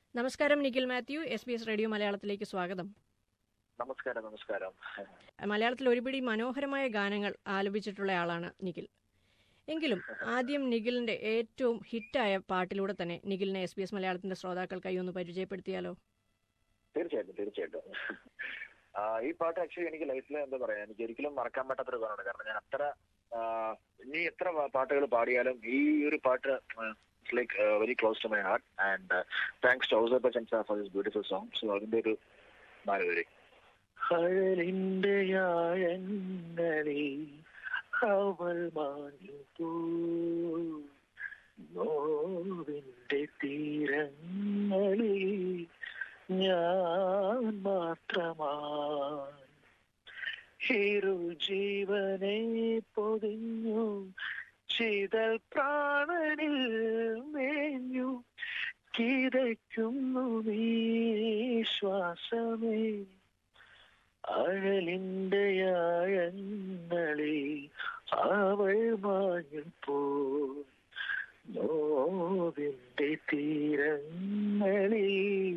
നമസ്കാരം Nikhil Mathew S B S radio മലയാളത്തിലേക്ക് സ്വാഗതം നമസ്കാരം നമസ്കാരം മലയാളത്തിൽ ഒരുപിടി മനോഹരമായ ഗാനങ്ങൾ ആലപിച്ചിട്ടുള്ള ആളാണ് നിഖിൽ എങ്കിലും ആദ്യം നിഖിലിന്റെ ഏറ്റവും ഹിറ്റായ പാട്ടിലൂടെ തന്നെ നിഖിലിനെ എസ് ബി എസ് മലയാളത്തിന്റെ ശ്രോതാക്കൾക്കായി ഒന്ന് പരിചയപ്പെടുത്തിയാലോ തീർച്ചയായിട്ടും തീർച്ചയായിട്ടും ആ, ഈ പാട്ട് ആക്ച്വലി എനിക്ക് ലൈഫിൽ എന്താ പറയാ എനിക്ക് ഒരിക്കലും മറക്കാൻ പറ്റാത്തൊരു ഗാനമാണ് കാരണം ഞാൻ അത്ര ആ, ഇനി എത്ര പാട്ടുകൾ പാടിയാലും ഈ ഒരു പാട്ട് like very close to my heart and thanks to Ouseppachan sir for this beautiful song so അതിന്റെ ഒരു നാല് വരി അഴലിന്റെ ആഴങ്ങളിൽ അവൾ മാഞ്ഞു നോവിന്റെ തീരങ്ങളിൽ ഞാൻ മാത്രമായി ഹിരു ജീവനെ പൊതിഞ്ഞു ചിതൽ പ്രാണനിൽ മേഞ്ഞു കിതയ്ക്കുന്നു നീ ശ്വാസമേ അഴലിന്റെ ആഴങ്ങളിൽ അവൾ മാഞ്ഞു പോ നോവിന്റെ തീരങ്ങളിൽ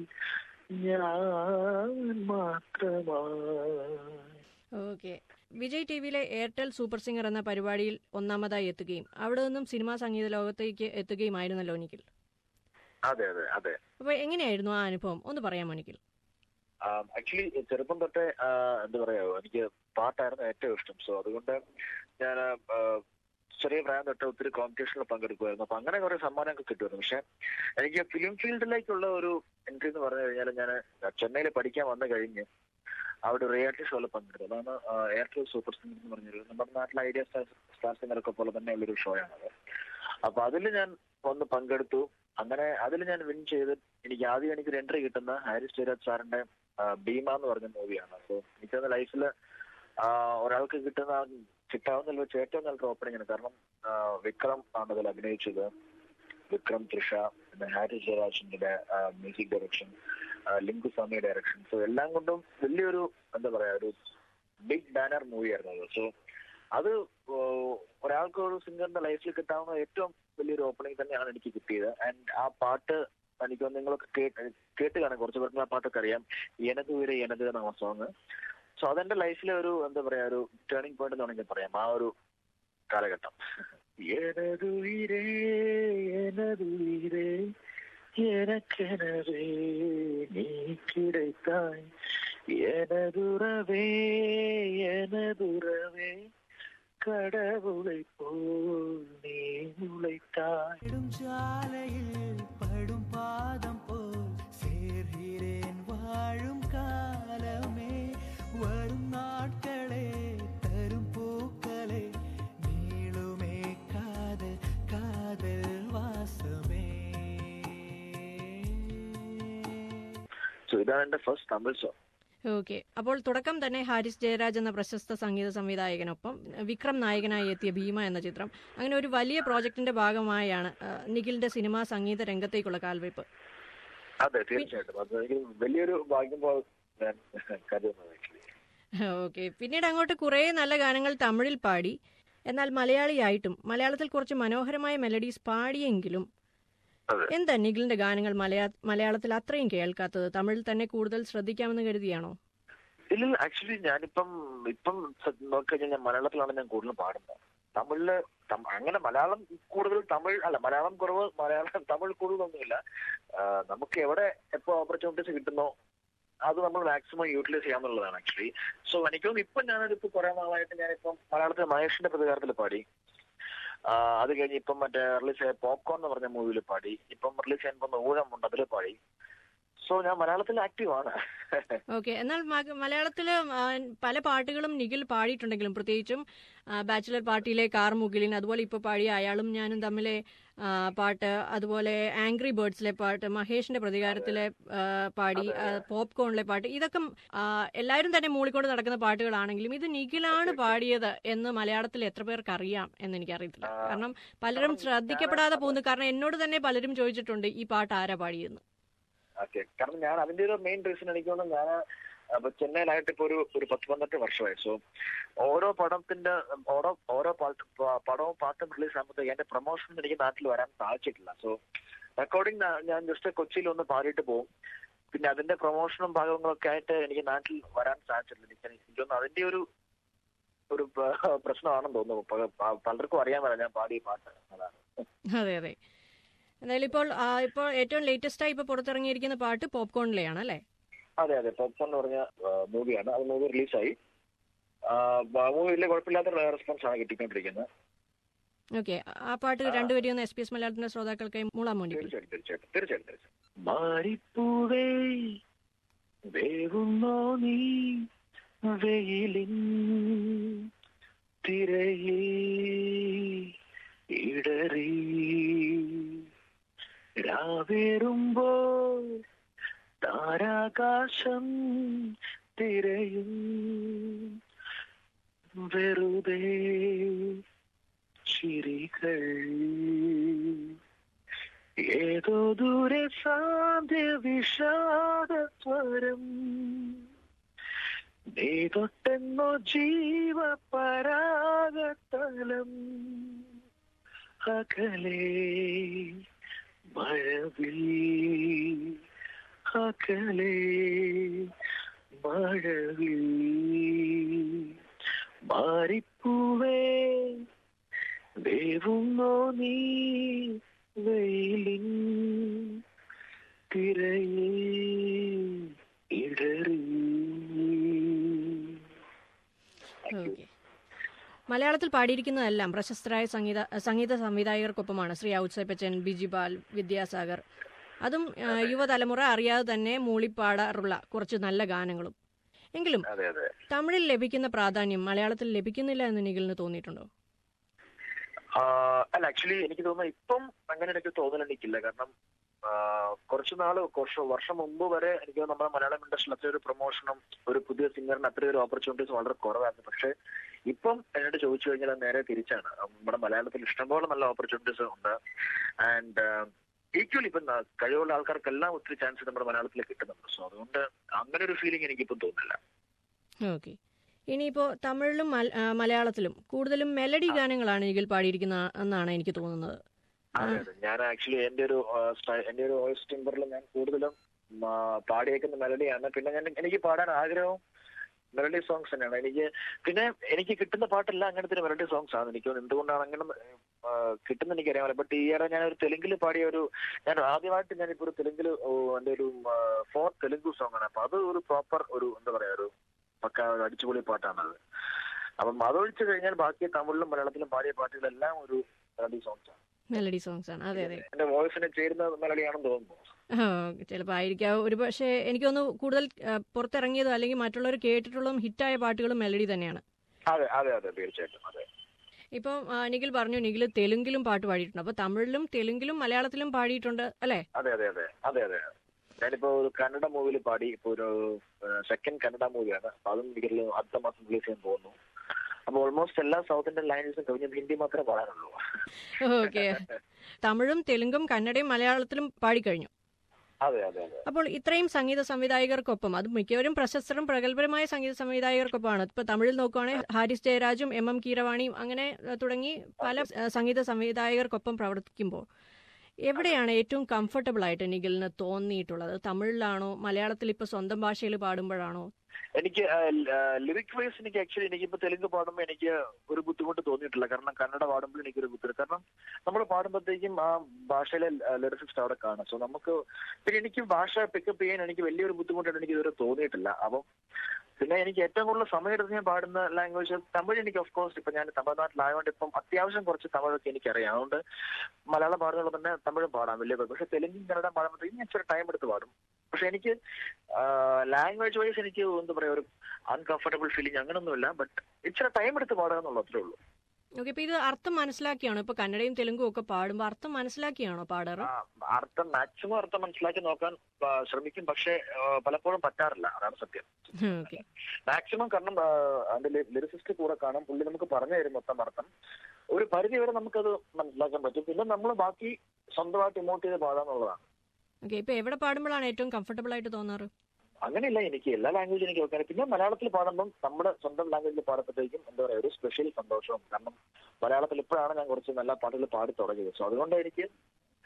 ഞാൻ മാത്രമായി ഓക്കെ വിജയ് ടി വിയിലെ എയർടെൽ സൂപ്പർ സിംഗർ എന്ന പരിപാടിയിൽ ഒന്നാമതായി എത്തുകയും അവിടെ നിന്നും സിനിമാ സംഗീത ലോകത്തേക്ക് എത്തുകയുമായിരുന്നല്ലോ നിഖിൽ അതെ അതെ അതെ അപ്പോൾ എങ്ങനെയായിരുന്നു ആ അനുഭവം ഒന്ന് പറയാമോ നിഖിൽ ആക്ച്വലി ചെറുപ്പം തൊട്ടേ ആ, എന്താ പറയാ എനിക്ക് പാട്ടായിരുന്നു ഏറ്റവും ഇഷ്ടം സോ അതുകൊണ്ട് ഞാൻ ആ, ചെറിയ പ്രായം തൊട്ട് ഒത്തിരി കോമ്പറ്റീഷനിൽ പങ്കെടുക്കുമായിരുന്നു അപ്പൊ അങ്ങനെ കുറെ സമ്മാനമൊക്കെ കിട്ടുമായിരുന്നു പക്ഷെ എനിക്ക് ഫിലിം ഫീൽഡിലേക്കുള്ള ഒരു എൻട്രി എന്ന് പറഞ്ഞു കഴിഞ്ഞാൽ ഞാൻ ചെന്നൈയിൽ പഠിക്കാൻ വന്നു കഴിഞ്ഞ് അവിടെ റിയാലിറ്റി ഷോയിൽ പങ്കെടുത്തു അതാണ് ആ, എയർടെൽ സൂപ്പർ സിംഗർ എന്ന് പറഞ്ഞൊരു നമ്മുടെ നാട്ടിലെ ഐഡിയ സ്റ്റാർ സ്റ്റാർ സിംഗറൊക്കെ പോലെ തന്നെ ഉള്ളൊരു ഷോയാണത് അപ്പൊ അതിൽ ഞാൻ വന്ന് പങ്കെടുത്തു അങ്ങനെ അതിൽ ഞാൻ വിൻ ചെയ്ത് എനിക്ക് ആദ്യം എനിക്കൊരു എൻട്രി കിട്ടുന്ന ഹാരിസ് ജയരാജ് സാറിന്റെ ആ, ഭീമ എന്ന് പറഞ്ഞ മൂവിയാണ് അപ്പൊ എനിക്കത് ലൈഫിൽ ഒരാൾക്ക് കിട്ടുന്ന കിട്ടാവുന്ന വെച്ച് ഏറ്റവും നല്ലൊരു ഓപ്പണിംഗ് ആണ് കാരണം ആ, വിക്രം ആണ് അതിൽ അഭിനയിച്ചത് വിക്രം തൃഷ പിന്നെ ഹാരിസ് ജയരാജിന്റെ music direction Lingusamy direction so എല്ലാം കൊണ്ടും വലിയൊരു എന്താ പറയാ ഒരു ബിഗ് ബാനർ മൂവി ആയിരുന്നു അത് സോ അത് ഓ, ഒരാൾക്ക് ഒരു സിംഗറിന്റെ ലൈഫിൽ കിട്ടാവുന്ന ഏറ്റവും വലിയൊരു ഓപ്പണിംഗ് തന്നെയാണ് എനിക്ക് കിട്ടിയത് ആൻഡ് ആ പാട്ട് എനിക്ക് തോന്നുന്നു നിങ്ങളൊക്കെ കേട്ട് കേട്ട് കാണാം കുറച്ച് പേർക്ക് ആ പാട്ടൊക്കെ അറിയാം എനത് ഉയരെ എനത് എന്ന സോങ് സോ അതെന്റെ ലൈഫിലെ ഒരു എന്താ പറയാ ഒരു ടേണിംഗ് പോയിന്റ് എന്ന് വേണമെങ്കിൽ പറയാം ആ ഒരു കാലഘട്ടം எனதுயிரே எனதுயிரே எனக்கெனவே நீ கிடைத்தாய் எனதுறவே எனதுறவே கடவுளை போல் நீ உழைத்தாய் படும் சாலையில் படும் பாதம் போல் சேர்கிறேன் வாழும் காலமே வரும் நாட்களே தரும் பூக்களே நீளுமே காதல் காதல் வாசமே സോ ഇതാണ് എന്റെ ഫസ്റ്റ് തമിഴ് സോങ് ഓക്കെ അപ്പോൾ തുടക്കം തന്നെ ഹാരിസ് ജയരാജ് എന്ന പ്രശസ്ത സംഗീത സംവിധായകനൊപ്പം വിക്രം നായകനായി എത്തിയ ഭീമ എന്ന ചിത്രം അങ്ങനെ ഒരു വലിയ പ്രോജക്റ്റിന്റെ ഭാഗമായാണ് ആ, നിഖിലിന്റെ സിനിമാ സംഗീത രംഗത്തേക്കുള്ള കാൽവയ്പ് അതെ തീർച്ചയായിട്ടും അത് എനിക്ക് വലിയൊരു ഭാഗ്യം പോലെ ഞാൻ കരുതുന്നത് ആക്ച്വലി ഓക്കെ പിന്നീട് അങ്ങോട്ട് കുറേ നല്ല ഗാനങ്ങൾ തമിഴിൽ പാടി എന്നാൽ മലയാളിയായിട്ടും മലയാളത്തിൽ കുറച്ച് മനോഹരമായ മെലഡീസ് പാടിയെങ്കിലും അതെ. എന്താ നിഖിലിന്റെ ഗാനങ്ങൾ മലയാ മലയാളത്തിൽ അത്രയും കേൾക്കാത്തത് തമിഴിൽ തന്നെ കൂടുതൽ ശ്രദ്ധിക്കാമെന്ന് കരുതിയാണോ ഇല്ല ആക്ച്വലി ഞാനിപ്പം ഇപ്പം നോക്കിക്കഴിഞ്ഞാൽ ഞാൻ മലയാളത്തിലാണ് ഞാൻ കൂടുതലും പാടുന്നത് തമിഴില് തം- അങ്ങനെ മലയാളം കൂടുതൽ തമിഴ് അല്ല മലയാളം കുറവ് മലയാളം തമിഴ് കൂടുതലൊന്നുമില്ല ആ, നമുക്ക് എവിടെ എപ്പോ ഓപ്പർച്യൂണിറ്റീസ് കിട്ടുന്നോ അത് നമ്മൾ മാക്സിമം യൂട്ടിലൈസ് ചെയ്യാന്നുള്ളതാണ് ആക്ച്വലി സോ എനിക്ക് തോന്നുന്നു ഇപ്പം ഞാനൊരിപ്പോ കുറെ നാളായിട്ട് ഞാനിപ്പം മലയാളത്തിൽ മഹേഷിന്റെ പ്രതികാരത്തിൽ പാടി ആ, അത് കഴിഞ്ഞ് ഇപ്പം മറ്റേ റിലീസ് ചെയ്ത പോപ്കോൺ എന്ന് പറഞ്ഞ മൂവിയിൽ പാടി ഇപ്പം റിലീസ് ചെയ്യാൻ പോകുന്ന ഊഴമുണ്ട് അതിൽ പാടി സോ ഞാൻ മലയാളത്തിൽ ആക്റ്റീവ് ആണ് ഓക്കെ എന്നാൽ മക- മലയാളത്തില് ആ, പല പാട്ടുകളും നിഖിൽ പാടിയിട്ടുണ്ടെങ്കിലും പ്രത്യേകിച്ചും ആ, ബാച്ചിലർ പാർട്ടിയിലെ കാർ മുകിലിൻ അതുപോലെ ഇപ്പോൾ പാടിയ അയാളും ഞാനും തമ്മിലെ ആ, പാട്ട് അതുപോലെ ആംഗ്രി ബേർഡ്സിലെ പാട്ട് മഹേഷിന്റെ പ്രതികാരത്തിലെ ആ, പാടി ആ, പോപ്കോണിലെ പാട്ട് ഇതൊക്കെ ആ, എല്ലാവരും തന്നെ മൂളിക്കൊണ്ട് നടക്കുന്ന പാട്ടുകളാണെങ്കിലും ഇത് നിഖിലാണ് പാടിയത് എന്ന് മലയാളത്തിൽ എത്ര പേർക്ക് അറിയാം എന്ന് എനിക്കറിയത്തില്ല ആ, കാരണം പലരും ശ്രദ്ധിക്കപ്പെടാതെ പോകുന്നു കാരണം എന്നോട് തന്നെ പലരും ചോദിച്ചിട്ടുണ്ട് ഈ പാട്ട് ആരാ പാടിയെന്ന് ഓക്കെ കാരണം ഞാൻ അതിന്റെ ഒരു മെയിൻ റീസൺ എനിക്ക് തോന്നുന്നു ഞാൻ അപ്പൊ ചെന്നൈയിലായിട്ട് ഇപ്പൊ ഒരു ഒരു പത്ത് പന്ത്രണ്ട് വർഷമായി സോ ഓരോ പടത്തിന്റെ ഓരോ ഓരോ പാട്ട് പ- പടവും പാട്ടും റിലീസ് ആകുമ്പോഴത്തേക്ക് എന്റെ പ്രൊമോഷൻ എനിക്ക് നാട്ടിൽ വരാൻ സാധിച്ചിട്ടില്ല സോ റെക്കോർഡിംഗ് ഞാൻ ജസ്റ്റ് കൊച്ചിയിൽ ഒന്ന് പാടിയിട്ട് പോകും പിന്നെ അതിന്റെ പ്രൊമോഷനും ഭാഗങ്ങളൊക്കെ ആയിട്ട് എനിക്ക് നാട്ടിൽ വരാൻ സാധിച്ചിട്ടില്ല എനിക്ക് എനിക്കൊന്ന് അതിന്റെ ഒരു ഒരു പ്ര- പ്രശ്നമാണെന്ന് തോന്നുന്നു പ- പ- പലർക്കും അറിയാൻ പറ്റില്ല ഞാൻ പാടിയ പാട്ട് അതാണ് അതെ അതെ എന്തായാലും ഇപ്പോൾ ആ, ഇപ്പോൾ ഏറ്റവും ലേറ്റസ്റ്റ് ആയി ഇപ്പോൾ പുറത്തിറങ്ങിയിരിക്കുന്ന പാട്ട് പോപ്കോണിലെയാണ് അല്ലേ അതെ അതെ പോപ്കോൺ എന്ന് പറഞ്ഞ മൂവിയാണ് അത് മൂവി റിലീസായി മൂവി വലിയ കുഴപ്പമില്ലാത്ത റെസ്പോൺസ് ആണ് കിട്ടിക്കൊണ്ടിരിക്കുന്നത് ഓക്കെ ആ പാട്ട് രണ്ടുപേരും ഒന്ന് എസ് പി എസ് മലയാളത്തിന്റെ ശ്രോതാക്കൾക്കായി മൂളാൻ വേണ്ടി തീർച്ചയായിട്ടും തീർച്ചയായിട്ടും തീർച്ചയായിട്ടും തീർച്ചയായിട്ടും മാറിപ്പൂവേ വേവുന്നോ നീ വെയിലിൻ തിരയിൽ ഇടറി രാവേറുമ്പോൾ താരാകാശം തിരയും വെറുതെ ചിരികൾ ഏതോ ദൂരെ സാന്ധ്യ വിഷാദസ്വരം നീ തൊട്ടെന്നോ ജീവപരാഗതലം അകലെ മഴവിൽ അകലെ മഴവിൽ മാറിപ്പൂവേ വേവുന്നോ നീ വെയിലിൻ തിരയിൽ ഇടറി ഓക്കെ മലയാളത്തിൽ പാടിയിരിക്കുന്നതെല്ലാം പ്രശസ്തരായ സംഗീത സംഗീത സംവിധായകർക്കൊപ്പമാണ് ശ്രീ ഔത്സപ്പച്ചൻ ബിജിപാൽ വിദ്യാസാഗർ അതും ആ, യുവതലമുറ അറിയാതെ തന്നെ മൂളിപ്പാടാറുള്ള കുറച്ച് നല്ല ഗാനങ്ങളും എങ്കിലും അതെ അതെ തമിഴിൽ ലഭിക്കുന്ന പ്രാധാന്യം മലയാളത്തിൽ ലഭിക്കുന്നില്ല എന്ന് നിഖിലിന് തോന്നിയിട്ടുണ്ടോ ആഹ് അല്ല ആക്ച്വലി എനിക്ക് തോന്നുന്നു ഇപ്പം അങ്ങനെ എനിക്ക് തോന്നൽ എനിക്കില്ല കാരണം ആഹ് കുറച്ച് നാള് കുറച്ച് വർഷം മുമ്പ് വരെ എനിക്ക് തോന്നുന്നു നമ്മുടെ മലയാളം ഇൻഡസ്ട്രിയിൽ അത്ര ഒരു പ്രൊമോഷനും ഒരു പുതിയ സിംഗറിന് അത്രയും ഒരു ഓപ്പർച്യൂണിറ്റീസ് വളരെ കുറവായിരുന്നു പക്ഷെ ഇപ്പം എന്നോട് ചോദിച്ചു കഴിഞ്ഞാൽ അത് നേരെ തിരിച്ചാണ് നമ്മുടെ മലയാളത്തിൽ ഇഷ്ടംപോലെ നല്ല ഓപ്പർച്യൂണിറ്റീസ് ഉണ്ട് ആൻഡ് ഈക്വലി ഇപ്പം ന- കഴിവുള്ള ആൾക്കാർക്കെല്ലാം ഒത്തിരി ചാൻസ് നമ്മുടെ മലയാളത്തിൽ കിട്ടുന്നുണ്ട് സോ അതുകൊണ്ട് അങ്ങനെ ഒരു ഫീലിംഗ് എനിക്കിപ്പം തോന്നുന്നില്ല ഓക്കെ ഇനിയിപ്പോ തമിഴിലും മല- ആ, മലയാളത്തിലും കൂടുതലും മെലഡി ഗാനങ്ങളാണ് നിഖിൽ പാടിയിരിക്കുന്ന എന്നാണ് എനിക്ക് തോന്നുന്നത് അതെ അതെ ഞാൻ ആക്ച്വലി എന്റെ ഒരു ആ, സ്റ്റൈ- എന്റെ ഒരു വോയിസ് ടിമ്പറിൽ ഞാൻ കൂടുതലും ആ, പാടിയേക്കുന്ന മെലഡിയാണ് പിന്നെ ഞാൻ എനിക്ക് പാടാൻ ആഗ്രഹവും മെലഡി സോങ്സ് തന്നെയാണ് എനിക്ക് പിന്നെ എനിക്ക് കിട്ടുന്ന പാട്ടെല്ലാം അങ്ങനത്തെ ഒരു മെലഡി സോങ്സ് ആണ് എനിക്ക് തോന്നുന്നു എന്തുകൊണ്ടാണ് അങ്ങനെ ആ, കിട്ടുന്ന എനിക്കറിയാമല്ലോ ബട്ട് ഈ ഇയറെ ഞാൻ ഒരു തെലുങ്കിൽ പാടിയ ഒരു ഞാൻ ആദ്യമായിട്ട് ഞാനിപ്പോ ഒരു തെലുങ്കിൽ എന്റെ ഒരു ഫോർ തെലുങ്കു സോങ് ആണ് അപ്പൊ അത് ഒരു പ്രോപ്പർ ഒരു എന്താ പറയാ ഒരു പക്ക ഒരു അടിച്ചുപൊളി പാട്ടാണത് അപ്പം അതൊഴിച്ചു കഴിഞ്ഞാൽ ബാക്കി തമിഴിലും മലയാളത്തിലും പാടിയ പാട്ടുകളെല്ലാം ഒരു മെലഡി സോങ്സ് ആണ് മെലഡി സോങ്സ് ആണ് അതെ അതെ എന്റെ വോയിസിന് ചേരുന്ന മെലഡിയാണെന്ന് തോന്നുന്നു ചിലപ്പോൾ ആയിരിക്കാം ഒരു പക്ഷേ എനിക്ക് തോന്നുന്നു കൂടുതൽ ആ, പുറത്തിറങ്ങിയതോ അല്ലെങ്കിൽ മറ്റുള്ളവർ കേട്ടിട്ടുള്ളതും ഹിറ്റായ പാട്ടുകളും മെലഡി തന്നെയാണ് അതെ അതെ അതെ തീർച്ചയായിട്ടും അതെ ഇപ്പം ആ, നിഖിൽ പറഞ്ഞു നിഖിൽ തെലുങ്കിലും പാട്ട് പാടിയിട്ടുണ്ട് അപ്പൊ തമിഴിലും തെലുങ്കിലും മലയാളത്തിലും പാടിയിട്ടുണ്ട് അല്ലേ അതെ അതെ അതെ അതെ അതെ ഞാനിപ്പോ ഒരു കന്നഡ മൂവിയിൽ പാടി ഇപ്പൊ ഒരു സെക്കൻഡ് കന്നഡ മൂവിയാണ് അപ്പൊ അതും ഇതിൽ അടുത്ത മാസം റിലീസ് ചെയ്യാൻ പോകുന്നു അപ്പൊ ഓൾമോസ്റ്റ് എല്ലാ സൗത്ത് ഇന്ത്യൻ ലാംഗ്വേജസും കഴിഞ്ഞ ഹിന്ദി മാത്രമേ പാടാനുള്ളൂ ഓക്കെ തമിഴും തെലുങ്കും കന്നഡയും മലയാളത്തിലും പാടിക്കഴിഞ്ഞു അതെ അതെ അതെ അപ്പോൾ ഇത്രയും സംഗീത സംവിധായകർക്കൊപ്പം അത് മിക്കവരും പ്രശസ്തരും പ്രഗത്ഭരമായ സംഗീത സംവിധായകർക്കൊപ്പമാണ് ഇപ്പൊ തമിഴിൽ നോക്കുവാണെങ്കിൽ ഹാരിസ് ജയരാജും എം എം കീരവാണിയും അങ്ങനെ അഹ്, തുടങ്ങി പല അഹ്, സംഗീത സംവിധായകർക്കൊപ്പം പ്രവർത്തിക്കുമ്പോൾ എവിടെയാണ് ഏറ്റവും കംഫർട്ടബിൾ ആയിട്ട് നിഖിലിന് തോന്നിയിട്ടുള്ളത് തമിഴിലാണോ മലയാളത്തിൽ ഇപ്പൊ സ്വന്തം ഭാഷയിൽ പാടുമ്പോഴാണോ എനിക്ക് ലിറിക് വൈസ് എനിക്ക് ആക്ച്വലി എനിക്കിപ്പോ തെലുങ്ക് പാടുമ്പോൾ എനിക്ക് ഒരു ബുദ്ധിമുട്ട് തോന്നിയിട്ടില്ല കാരണം കന്നഡ പാടുമ്പോൾ എനിക്കൊരു ബുദ്ധിമുട്ട് കാരണം നമ്മൾ പാടുമ്പോഴത്തേക്കും ആ ഭാഷയിലെ ലിറിസിസ്റ്റ് അവിടെ കാണും സോ നമുക്ക് പിന്നെ എനിക്ക് ഭാഷ പിക്കപ്പ് ചെയ്യാൻ എനിക്ക് വലിയൊരു ബുദ്ധിമുട്ടായിട്ട് എനിക്ക് ഇതുവരെ തോന്നിയിട്ടില്ല അപ്പം പിന്നെ എനിക്ക് ഏറ്റവും കൂടുതൽ സമയമെടുത്ത് ഞാൻ പാടുന്ന ലാംഗ്വേജ് തമിഴ് എനിക്ക് ഓഫ് കോഴ്സ് ഇപ്പൊ ഞാൻ തമിഴ്നാട്ടിലായതുകൊണ്ട് ഇപ്പം അത്യാവശ്യം കുറച്ച് തമിഴൊക്കെ എനിക്കറിയാം അതുകൊണ്ട് മലയാളം പാടുന്നത് തന്നെ തമിഴും പാടാം വലിയ കുഴപ്പം. പക്ഷെ തെലുങ്കും കന്നഡ പാടുമ്പോഴത്തേക്കും ഞാൻ ഇച്ചിരി ടൈം എടുത്ത് പാടും പക്ഷെ എനിക്ക് ലാംഗ്വേജ് വൈസ് എനിക്ക് എന്താ പറയാ ഒരു അൺകംഫർട്ടബിൾ ഫീലിംഗ് അങ്ങനൊന്നുമില്ല ബട്ട് ഇച്ചിരി ടൈം എടുത്ത് പാടുക എന്നുള്ളത് അത്രേ ഉള്ളൂ ഓക്കെ ഇപ്പൊ ഇത് അർത്ഥം മനസ്സിലാക്കിയാണോ ഇപ്പൊ കന്നഡയും തെലുങ്കും ഒക്കെ പാടുമ്പോൾ അർത്ഥം മനസ്സിലാക്കിയാണോ പാടാറ് ആ, അർത്ഥം മാക്സിമം അർത്ഥം മനസ്സിലാക്കി നോക്കാൻ ആ, ശ്രമിക്കും പക്ഷെ ആ, പലപ്പോഴും പറ്റാറില്ല അതാണ് സത്യം ഓക്കെ മാക്സിമം കാരണം ആ, അതിന്റെ ലിറിസിസ്റ്റ് കൂടെ കാണും പുള്ളി നമുക്ക് പറഞ്ഞു തരും മൊത്തം അർത്ഥം ഒരു പരിധി വരെ നമുക്കത് മനസ്സിലാക്കാൻ പറ്റും പിന്നെ നമ്മൾ ബാക്കി സ്വന്തമായിട്ട് ഇമോട്ട് ചെയ്ത് പാടാന്നുള്ളതാണ് ഓക്കെ ഇപ്പൊ എവിടെ പാടുമ്പോഴാണ് ഏറ്റവും കംഫർട്ടബിൾ ആയിട്ട് തോന്നാറ് അങ്ങനെയല്ല എനിക്ക് എല്ലാ ലാംഗ്വേജും എനിക്ക് വെക്കാൻ പിന്നെ മലയാളത്തിൽ പാടുമ്പം നമ്മുടെ സ്വന്തം ലാംഗ്വേജിൽ പാടപ്പോഴത്തേക്കും എന്താ പറയാ ഒരു സ്പെഷ്യൽ സന്തോഷവും കാരണം മലയാളത്തിൽ ഇപ്പോഴാണ് ഞാൻ കുറച്ച് നല്ല പാട്ടുകൾ പാടി തുടങ്ങിയത് സോ അതുകൊണ്ട് എനിക്ക്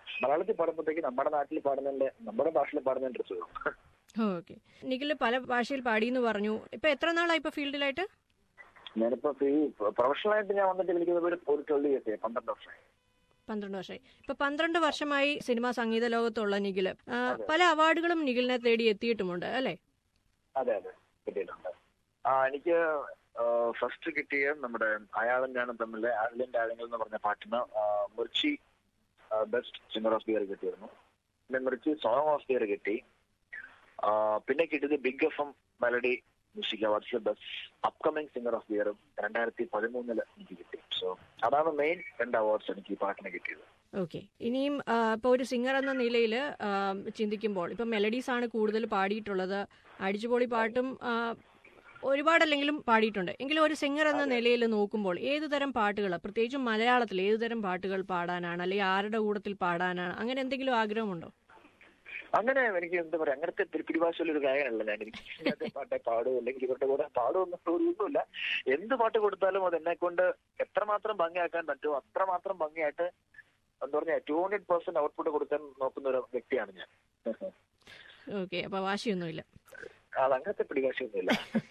മലയാളത്തിൽ പാടുമ്പോഴത്തേക്ക് നമ്മുടെ നാട്ടിൽ പാടുന്നതിന്റെ നമ്മുടെ ഭാഷയിൽ പാടുന്നതിന്റെ ഒരു സുഖം ഓക്കെ നിഖിൽ പല ഭാഷയിൽ പാടിയെന്ന് പറഞ്ഞു ഇപ്പൊ എത്ര നാളായി ഇപ്പൊ ഫീൽഡിലായിട്ട് ഞാനിപ്പോ ഈ പ്രൊഫഷണൽ ആയിട്ട് ഞാൻ വന്നിട്ട് വിളിക്കുന്നത് ഒരു ഒരു ട്വൽവ് ഇയേഴ്സ് പന്ത്രണ്ട് വർഷമായി പന്ത്രണ്ട് വർഷമായി ഇപ്പൊ പന്ത്രണ്ട് വർഷമായി സിനിമാ സംഗീത ലോകത്തുള്ള നിഖില് ആ, പല അവാർഡുകളും നിഖിലിനെ തേടി എത്തിയിട്ടുമുണ്ട് അല്ലെ അതെ അതെ കിട്ടിയിട്ടുണ്ട് ആ എനിക്ക് ഫസ്റ്റ് കിട്ടിയ നമ്മുടെ അയാളും ഞാനും തമ്മിലെ ആഡിലിന്റെ ആഴങ്ങൾ എന്ന് പറഞ്ഞ പാട്ടിന് ആ, Mirchi best singer of the year കിട്ടിയിരുന്നു പിന്നെ Mirchi song of the year കിട്ടി ആ, പിന്നെ കിട്ടിയത് big F M melody music awards best upcoming singer of the ഇയറും രണ്ടായിരത്തി പതിമൂന്നില് എനിക്ക് കിട്ടി സോ അതാണ് മെയിൻ രണ്ട് അവാർഡ്സ് എനിക്ക് ഈ പാട്ടിന് കിട്ടിയത് ഓക്കെ ഇനിയും ആ, ഇപ്പൊ ഒരു സിംഗർ എന്ന നിലയിൽ ചിന്തിക്കുമ്പോൾ ഇപ്പൊ മെലഡീസ് ആണ് കൂടുതൽ പാടിയിട്ടുള്ളത് അടിച്ചുപൊളി പാട്ടും ആ, ഒരുപാടല്ലെങ്കിലും പാടിയിട്ടുണ്ട് എങ്കിലും ഒരു സിംഗർ എന്ന നിലയിൽ നോക്കുമ്പോൾ ഏതു തരം പാട്ടുകൾ പ്രത്യേകിച്ചും മലയാളത്തിൽ ഏതു തരം പാട്ടുകൾ പാടാനാണ് അല്ലെങ്കിൽ ആരുടെ കൂട്ടത്തിൽ പാടാനാണ് അങ്ങനെ എന്തെങ്കിലും ആഗ്രഹമുണ്ടോ അങ്ങനെ എനിക്ക് എന്താ പറയാ അങ്ങനത്തെ പിരി- പിടിവാശിയുള്ള ഒരു ഗായകനല്ല ഞാൻ എനിക്ക് ഇങ്ങനത്തെ പാട്ടേ പാടൂ അല്ലെങ്കിൽ ഇവരുടെ കൂടെ പാടുമെന്ന് ഒന്നുമില്ല എന്ത് പാട്ട് കൊടുത്താലും അത് എന്നെ കൊണ്ട് എത്രമാത്രം ഭംഗിയാക്കാൻ പറ്റുമോ അത്രമാത്രം ഭംഗിയായിട്ട് എന്താ പറഞ്ഞാ ടു ഹൺഡ്രഡ് പെർസെന്റ് ഔട്ട്പുട്ട് കൊടുക്കാൻ നോക്കുന്ന ഒരു വ്യക്തിയാണ് ഞാൻ ഓക്കെ അപ്പൊ വാശിയൊന്നുമില്ല അത് അങ്ങനത്തെ പിടിവാശിയൊന്നുമില്ല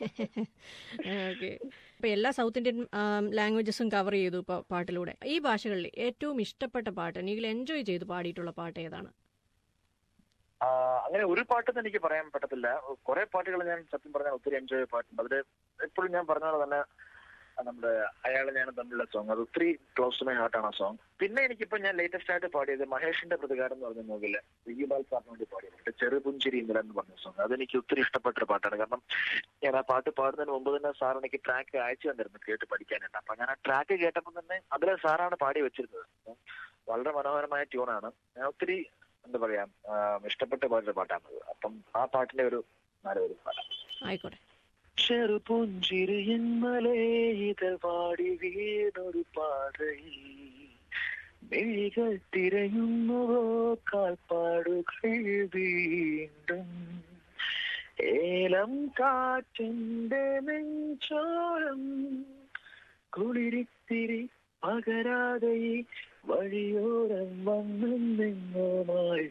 ഓക്കെ ഇപ്പൊ എല്ലാ സൗത്ത് ഇന്ത്യൻ ലാംഗ്വേജസും കവർ ചെയ്തു ഇപ്പൊ പാട്ടിലൂടെ ഈ ഭാഷകളിൽ ഏറ്റവും ഇഷ്ടപ്പെട്ട പാട്ട് നിങ്ങൾ എൻജോയ് ചെയ്ത് പാടിയിട്ടുള്ള പാട്ട് ഏതാണ് ആ, അങ്ങനെ ഒരു പാട്ടെന്ന് എനിക്ക് പറയാൻ പറ്റത്തില്ല കുറെ പാട്ടുകൾ ഞാൻ സത്യം പറഞ്ഞാൽ ഒത്തിരി എൻജോയ് ചെയ്ത പാട്ടുണ്ട് അതില് എപ്പോഴും ഞാൻ പറഞ്ഞ പോലെ തന്നെ ആ നമ്മുടെ അയാളെ ഞാൻ തമ്മിലുള്ള സോങ് അത് ഒത്തിരി ക്ലോസ് ടു മൈ ഹാർട്ടാണ് ആ സോങ് പിന്നെ എനിക്കിപ്പോ ഞാൻ ലേറ്റസ്റ്റ് ആയിട്ട് പാടിയത് മഹേഷിന്റെ പ്രതികാരം എന്ന് പറഞ്ഞ മൂവില് വിജയപാൽ സാറിന് വേണ്ടി പാടിയത് ചെറുപുഞ്ചിരി ഇന്നലെ എന്ന് പറഞ്ഞ സോങ് അതെനിക്ക് ഒത്തിരി ഇഷ്ടപ്പെട്ട ഒരു പാട്ടാണ് കാരണം ഞാൻ ആ പാട്ട് പാടുന്നതിന് മുമ്പ് തന്നെ സാർ എനിക്ക് ട്രാക്ക് അയച്ചു തന്നിരുന്നു കേട്ട് പഠിക്കാനായിട്ട് അപ്പൊ ഞാൻ ആ ട്രാക്ക് കേട്ടപ്പോൾ തന്നെ അതിലെ സാറാണ് പാടി വെച്ചിരുന്നത് വളരെ മനോഹരമായ ട്യൂണാണ് ഞാൻ ഒത്തിരി എന്താ പറയാ ആ, ഇഷ്ടപ്പെട്ട് പാടിയ പാട്ടാണത് അപ്പം ആ പാട്ടിന്റെ ഒരു നല്ലൊരു പാട്ടാണ് ആയിക്കോട്ടെ ചെറുപുഞ്ചിരിയിൻ മലയിതൾ പാടി വീണൊരു പാതയിൽ മിഴികൾ തിരയുന്നുവോ കാൽപ്പാടുകൾ വീണ്ടും ഏലം കാറ്റിന്റെ നെഞ്ചോരം കുളിരിത്തിരി പകരാതെ ഈ വഴിയോരം വന്നെങ്ങുമായി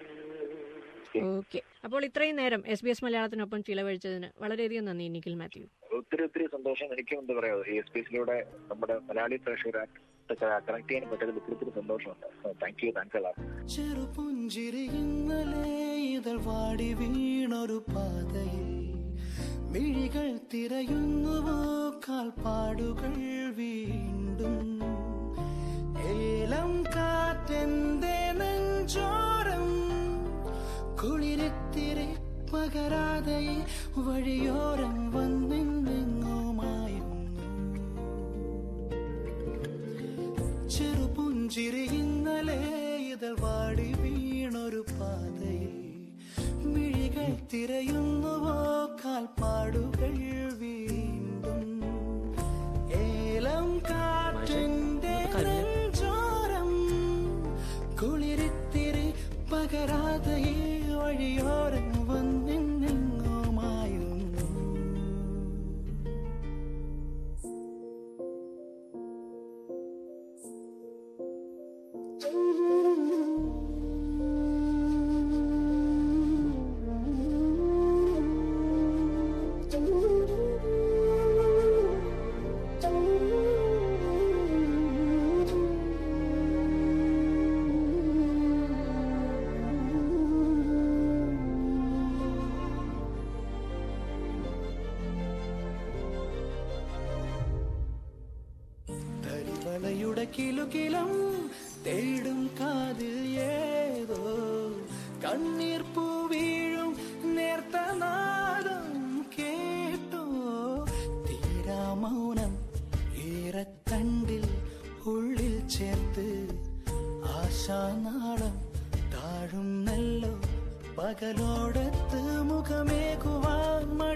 ഓക്കെ അപ്പോൾ ഇത്രയും നേരം എസ് ബി എസ് മലയാളത്തിനൊപ്പം ചിലവഴിച്ചതിന് വളരെയധികം നന്ദി നിഖിൽ മാത്യു ഒത്തിരി ഒത്തിരി സന്തോഷം എനിക്കും എന്താ പറയാ ഈ സ്പേസിലൂടെ നമ്മുടെ മലയാളി പ്രേക്ഷകരെ കണക്ട് ചെയ്യാൻ പറ്റിയതിൽ ഒത്തിരി ഒത്തിരി സന്തോഷമുണ്ട് താങ്ക് യു താങ്ക്സ് എല്ലാം ചെറുപുഞ്ചിരി ഇന്നലെ ഇതൾ വാടി വീണൊരു പാതയിൽ മിഴികൾ തിരയുന്നുവോ കാൽപ്പാടുകൾ വീണ്ടും ഏലം കാറ്റെന്റെ നെഞ്ചോരം കുളിരിത്തിരി പകരാതെ ഈ വഴിയോരം വന്നെങ്ങുമായിരുന്നു ചെറുപുഞ്ചിരി ഇന്നലെ ഇതൾ വാടി വീണൊരു പാതയിൽ മിഴികൾ തിരയുന്നുവോ കാൽപ്പാടുകൾ വീണ്ടും ഏലം കാറ്റിന്റെ നെഞ്ചോരം കുളിരിത്തിരി പകരാതെ ഈ വഴിയോരം വന്നെങ്ങുമായിരുന്നു തരിവളയുടെ കിലുകിലം തേടും കാതിൽ ഏതോ കണ്ണീർ പൂ വീഴും നേർത്ത നാദം കേട്ടോ തീരാ മൗനം ഈറത്തണ്ടിൽ ഉള്ളിൽ ചേർത്ത് ആശാനാളം താഴും നല്ലോ പകലോടത്ത് മുഖമേകുവാൻ